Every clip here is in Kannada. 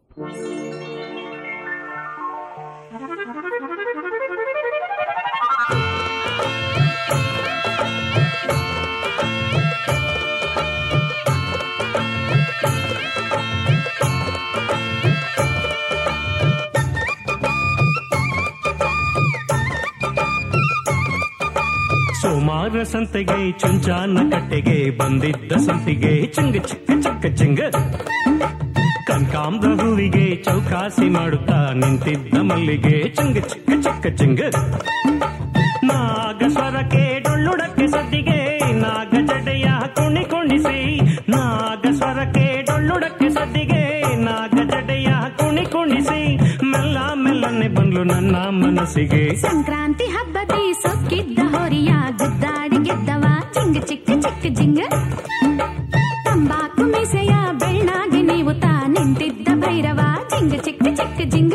ಸೋಮಾರ ಸಂತೆಗೆ ಚುಂಚಾನ ಕಟ್ಟೆಗೆ ಬಂದಿದ್ದ ಸಂತಿಗೆ ಚಿಂಗ ಚಿಕ್ಕ ಚಿಕ್ಕ ಚಿಂಗ ಕನಕಾಂಬ್ರ ಹೂವಿಗೆ ಚೌಕಾಸಿ ಮಾಡುತ್ತಾ ನಿಂತಿದ್ದ ಮಲ್ಲಿಗೆ ಚಿಂಗ ಚಿಕ್ಕ ಚಿಕ್ಕ ಚಿಂಗ ನಾಗ ಸ್ವರಕ್ಕೆ ಡೊಳ್ಳುಡಕ್ಕೆ ಸದ್ದಿಗೆ ನಾಗ ಜಡೆಯ ಕುಣಿ ಕುಣಿಸಿ ನಾಗ ಸ್ವರಕ್ಕೆ ಡೊಳ್ಳುಡಕ್ಕೆ ಸದ್ದಿಗೆ ನಾಗ ಜಡೆಯ ಕುಣಿ ಕುಣಿಸಿ ಮೆಲ್ಲ ಮೆಲ್ಲನೆ ಬಂದ್ಲು ನನ್ನ ಮನಸ್ಸಿಗೆ ಸಂಕ್ರಾಂತಿ ಹಬ್ಬದಿ ಸೊಕ್ಕಿದ್ದ ಹೊರಿಯ ಗುದ್ದಾಡಿ ಗೆದ್ದವ ಚಿಂಗ ಚಿಕ್ಕ ಚಿಕ್ಕ ಜಿಂಗ ತಂಬಾಕು ಮೀಸೆಯ ಬೆಳ್ಳಾಗಿ ನೀವು ತಾ ನಿಂತಿದ್ದ ಭೈರವ ಚಿಂಗ ಚಿಕ್ಕ ಚಿಕ್ಕ ಜಿಂಗ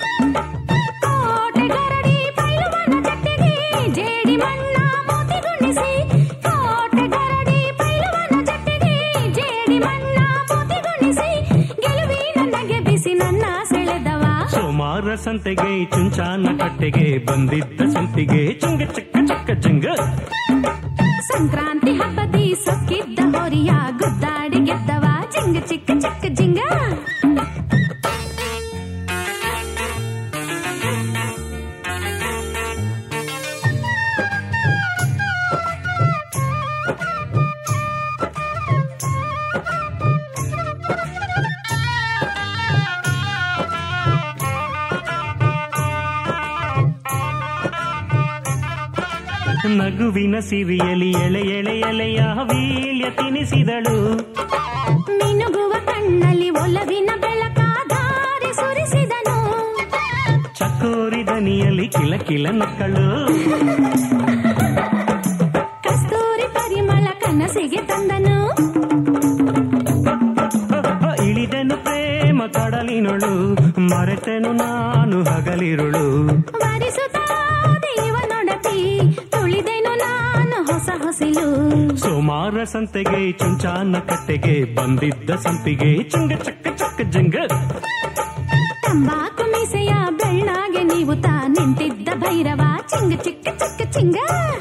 ಕೋಟೆ ಗರಡಿ ಪೈಲುವನ ಜಟ್ಟಿಗೆ ಜೇಡಿ ಮಣ್ಣ ಮೋತಿಗುಣಿಸಿ ಕೋಟೆ ಗರಡಿ ಪೈಲುವನ ಜಟ್ಟಿಗೆ ಜೇಡಿ ಮಣ್ಣ ಮೋತಿಗುಣಿಸಿ ಗೆಲುವಿನ ನಗೆ ಬಿಸಿ ನನ್ನ ಸೆಳೆದವ ಸೋಮಾರ ಸಂತೆಗೆ ಚುಂಚಾನ ಕಟ್ಟೆಗೆ ಬಂದಿದ್ದ ಸಂತಿಗೆ ಚಿಂಗ ಚಿಕ್ಕ ಚಿಕ್ಕ ಚಿಂಗ ಸಂಕ್ರಾಂತಿ ಹಬ್ಬದಿ ಸೊಕ್ಕಿದ್ದ ಹೊರಿಯ ಗುದ್ದಾಡಿ ಗೆದ್ದವ ಚಿಂಗ ಚಿಕ್ಕ ಚಿಕ್ಕ ಜಿಂಗ ನಗುವಿನ ಸಿರಿಯಲಿ ಎಳೆ ಎಳೆ ಎಳೆಯ ವೀಳ್ಯ ತಿನಿಸಿದಳು ಮಿನುಗುವ ಕಣ್ಣಲ್ಲಿ ಒಲವಿನ ಬೆಳಕ ಧಾರೆ ಸುರಿಸಿದನು ಚಕೋರಿ ದನಿಯಲ್ಲಿ ಕಿಲ ಕಿಲ ನಕ್ಕಳು ಕಸ್ತೂರಿ ಪರಿಮಳ ಕನಸಿಗೆ ತಂದನು ಇಳಿದನು ಪ್ರೇಮ ಕಡಲಿನೊಳು ಮರೆತೆನು ನಾನು ಹಗಲಿರುಳು ವರಿಸುತ್ತಾ ದೇವನೊಡತಿ ತುಳಿದೆನು ನಾನು ಹೊಸ ಹೊಸಿಲು ಸೋಮಾರ ಸಂತೆಗೆ ಚುಂಚಾನ ಕಟ್ಟೆಗೆ ಬಂದಿದ್ದ ಸಂಪಿಗೆ ಚಿಂಗ ಚಕ್ಕ ಚಕ್ಕ ಜಿಂಗ ತಂಬಾಕು ಮೀಸೆಯ ಬೆಳ್ಳಾಗೆ ನೀವು ತಾ ನಿಂತಿದ್ದ ಭೈರವ ಚಿಂಗ ಚಿಕ್ಕ ಚಿಕ್ಕ ಚಿಂಗ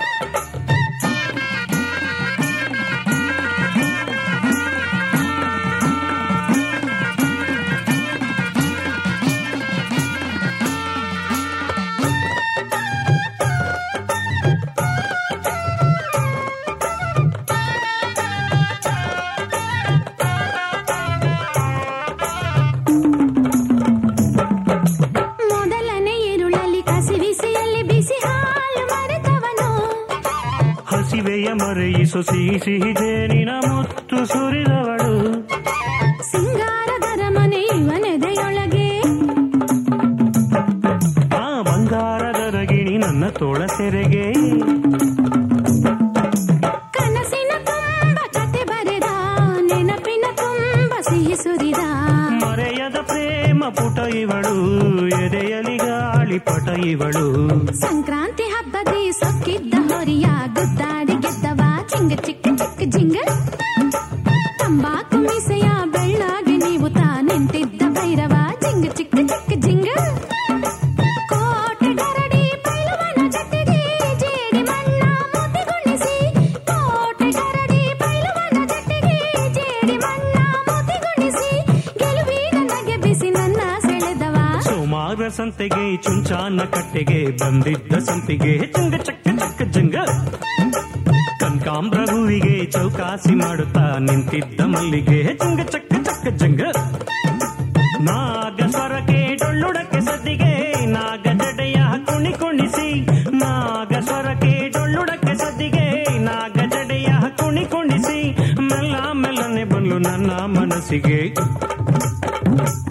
ಮೊದಲನೇ ಈರುಳಲ್ಲಿ ಕಸಿವಿಸಿಯಲ್ಲಿ ಬಿಸಿ ಹಾಲು ಮರೆತವನು ಹಸಿವೆಯ ಮರೆಯಿಸು ಸಿಹಿ ಸಿಹಿ ಜೇನಿನ ಮುತ್ತು ಸುರಿದವಳು ಸಿಂಗಾರದರ ಮನೆ ಇವನೆದೆಯೊಳಗೆ ಆ ಬಂಗಾರದ ರಗಿಣಿ ನನ್ನ ತೋಳ ಸೆರೆಗೆ ಕನಸಿನ ತುಂಬ ಕತೆ ಬರೆದ ನೆನಪಿನ ತುಂಬ ಸಿಹಿ ಸುರಿದ ಮರೆಯದ ಪ್ರೇಮ ಪುಟ ಇವಳು ಎದೆಯಲಿ ಗಾಳಿ ಪಟ ಇವಳು ಸಂಕ್ರಾಂತಿ ಹಬ್ಬದಿ ಸೊಕ್ಕಿದ್ದ ಹೊರಿಯ ಗುದ್ದಾಡಿ ಗೆದ್ದವ ಚಿಂಗ ಚಿಕ್ಕ ಚಿಕ್ಕ ಜಿಂಗ ತಂಬಾಕು ಮೀಸೆಯ ಬೆಳ್ಳಾಗಿ ನೀವು ತಾ ನಿಂತಿದ್ದ ಭೈರವ ಚಿಂಗ ಚಿಕ್ಕ ಚಿಕ್ಕ ಜಿಂಗ ಕೋಟೆ ಗರಡಿ ಪೈಲುವನ ಜಟ್ಟಿಗೆ ಜೇಡಿ ಮಣ್ಣ ಮೋತಿಗುಣಿಸಿ ಕೋಟೆ ಗರಡಿ ಪೈಲುವನ ಜಟ್ಟಿಗೆ ಜೇಡಿ ಮಣ್ಣ ಮೋತಿಗುಣಿಸಿ ಗೆಲುವಿನ ನಗೆ ಬಿಸಿ ನನ್ನ ಸೆಳೆದವ ಸೋಮಾರ ಸಂತೆಗೆ ಚುಂಚಾನ ಕಟ್ಟೆಗೆ ಬಂದಿದ್ದ ಸಂತಿಗೆ ಚಿಂಗ ಚಕ್ಕ ಚಕ್ಕ ಜಿಂಗ ಕನಕಾಂಬ್ರ ಹೂವಿಗೆ ಚೌಕಾಸಿ ಮಾಡುತ್ತಾ ನಿಂತಿದ್ದ ಮಲ್ಲಿಗೆ ಚಿಂಗ ಚಕ್ಕ ಚಕ್ಕ ಜಿಂಗ ನಾಗ ಸ್ವರಕ್ಕೆ ಡೊಳ್ಳುಡಕ್ಕೆ ಸದ್ದಿಗೆ ನಾಗ ಜಡೆಯ ಕುಣಿ ಕುಣಿಸಿ ನಾಗ ಸ್ವರಕ್ಕೆ ಡೊಳ್ಳುಡಕ್ಕೆ ಸದ್ದಿಗೆ ನಾಗ ಜಡೆಯ ಕುಣಿ ಕುಣಿಸಿ ಮೆಲ್ಲ ಮೆಲ್ಲನೆ ಬಂದ್ಲು ನನ್ನ ಮನಸ್ಸಿಗೆ